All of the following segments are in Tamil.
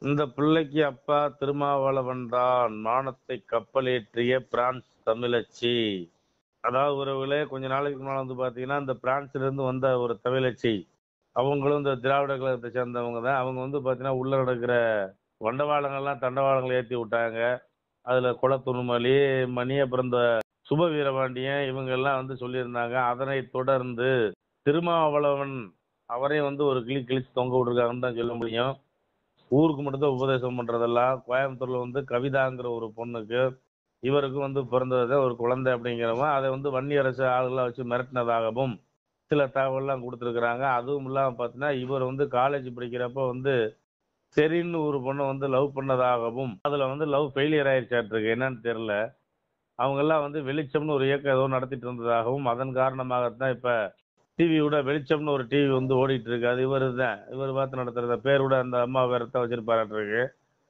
இந்த பிள்ளைக்கு அப்பா திருமாவளவன் தான் மானத்தை கப்பலேற்றிய பிரான்ஸ் தமிழச்சி அதாவது உறவுகளே கொஞ்ச நாளைக்கு முன்னால வந்து பாத்தீங்கன்னா இந்த பிரான்ஸ்ல இருந்து வந்த ஒரு தமிழச்சி அவங்களும் இந்த திராவிட கழகத்தை சேர்ந்தவங்க தான் அவங்க வந்து பாத்தீங்கன்னா உள்ள நடக்கிற வண்டவாளங்கள்லாம் தண்டவாளங்களை ஏத்தி விட்டாங்க அதுல குளத்துணுமலி மணி அப்புறம் இந்த சுப வீரபாண்டியன் இவங்க எல்லாம் வந்து சொல்லியிருந்தாங்க அதனை தொடர்ந்து திருமாவளவன் அவரையும் வந்து ஒரு கிளி கிழிச்சு தொங்க விட்டுருக்காங்கன்னு தான் சொல்ல முடியும் ஊருக்கு மட்டும்தான் உபதேசம் பண்றதெல்லாம் கோயம்புத்தூர்ல வந்து கவிதாங்கிற ஒரு பொண்ணுக்கு இவருக்கு வந்து பிறந்தது ஒரு குழந்தை அப்படிங்கிறவங்க அதை வந்து வன்னியரசு ஆளுகளை வச்சு மிரட்டினதாகவும் சில தகவல்லாம் கொடுத்துருக்குறாங்க அதுவும் இல்லாமல் பார்த்தீங்கன்னா இவர் வந்து காலேஜ் படிக்கிறப்ப வந்து சரின்னு ஒரு பொண்ணை வந்து லவ் பண்ணதாகவும் அதில் வந்து லவ் ஃபெயிலியர் ஆயிடுச்சாட்டிருக்கு என்னன்னு தெரில அவங்கெல்லாம் வந்து வெளிச்சம்னு ஒரு இயக்கம் ஏதோ நடத்திட்டு இருந்ததாகவும் அதன் காரணமாகத்தான் இப்போ டிவியோட வெளிச்சம்னு ஒரு டிவி வந்து ஓடிட்டு இருக்கு அது இவர் தான் இவர் பார்த்து நடத்துறத பேரோட அந்த அம்மா வேறத்தான் வச்சிருப்பாராட்டிருக்கு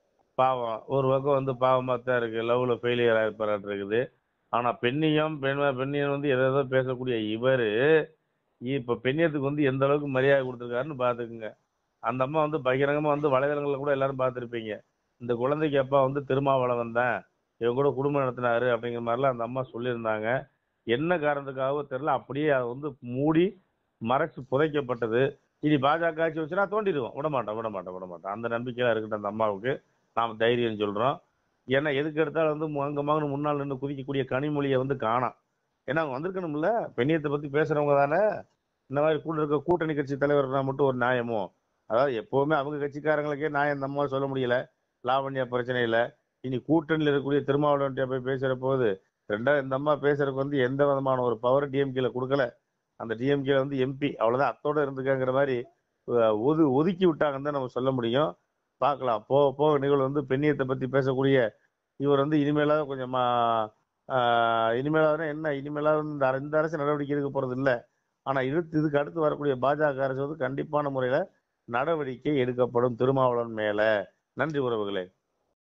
பாவம் ஒரு பக்கம் வந்து பாவமாக தான் இருக்கு லவ்ல ஃபெயிலியர் ஆகிருப்பாராட்டிருக்குது ஆனால் பெண்ணியம் பெண் பெண்ணியம் வந்து எதை எதோ பேசக்கூடிய இவர் இப்போ பெண்ணியத்துக்கு வந்து எந்த அளவுக்கு மரியாதை கொடுத்துருக்காருன்னு பார்த்துக்குங்க அந்த அம்மா வந்து பகிரங்கமாக வந்து வலைதளங்களில் கூட எல்லாரும் பார்த்துருப்பீங்க இந்த குழந்தைக்கு அப்பா வந்து திருமாவளவன் தான் இவங்க கூட குடும்பம் நடத்தினாரு அப்படிங்கிற மாதிரிலாம் அந்த அம்மா சொல்லியிருந்தாங்க என்ன காரணத்துக்காகவோ தெரியல அப்படியே அதை வந்து மூடி மறைச்சு புதைக்கப்பட்டது இனி பாஜக ஆட்சி வச்சுனா தோண்டிடுவோம் விட மாட்டோம் விட மாட்டோம் விட மாட்டோம் அந்த நம்பிக்கையெல்லாம் இருக்கட்டும் அந்த அம்மாவுக்கு நாம் தைரியம் சொல்கிறோம் ஏன்னா எதுக்கு எடுத்தாலும் வந்து மங்க மகன் முன்னால் நின்று குதிக்கக்கூடிய கனிமொழியை வந்து காணாம் ஏன்னா அவங்க வந்திருக்கணும்ல பெண்ணியத்தை பற்றி பேசுகிறவங்க தானே இந்த மாதிரி கூட இருக்க கூட்டணி கட்சி தலைவர்னா மட்டும் ஒரு நியாயமோ அதாவது எப்போவுமே அவங்க கட்சிக்காரங்களுக்கே நியாயம் இந்த அம்மா சொல்ல முடியல லாவண்யா பிரச்சனை இல்லை இனி கூட்டணியில் இருக்கக்கூடிய திருமாவளவன்கிட்ட போய் பேசுகிற போது ரெண்டாவது இந்த அம்மா பேசுறதுக்கு வந்து எந்த விதமான ஒரு பவர் டிஎம்கேல கொடுக்கல அந்த டிஎம்கேல வந்து எம்பி அவ்வளவுதான் அத்தோட இருந்துக்காங்கிற மாதிரி அஹ், ஒது ஒதுக்கி விட்டாங்கன்னு தான் நம்ம சொல்ல முடியும் பார்க்கலாம் போக போக நிகழ்வு வந்து பெண்ணியத்தை பத்தி பேசக்கூடிய இவர் வந்து இனிமேலாவது கொஞ்சம் இனிமேலாவது என்ன இனிமேலாவது இந்த அர- இந்த அரசு நடவடிக்கை எடுக்க போறது இல்லை ஆனா இதுக்கு இதுக்கு அடுத்து வரக்கூடிய பாஜக அரசு வந்து கண்டிப்பான முறையில நடவடிக்கை எடுக்கப்படும் திருமாவளவன் மேல நன்றி உறவுகளே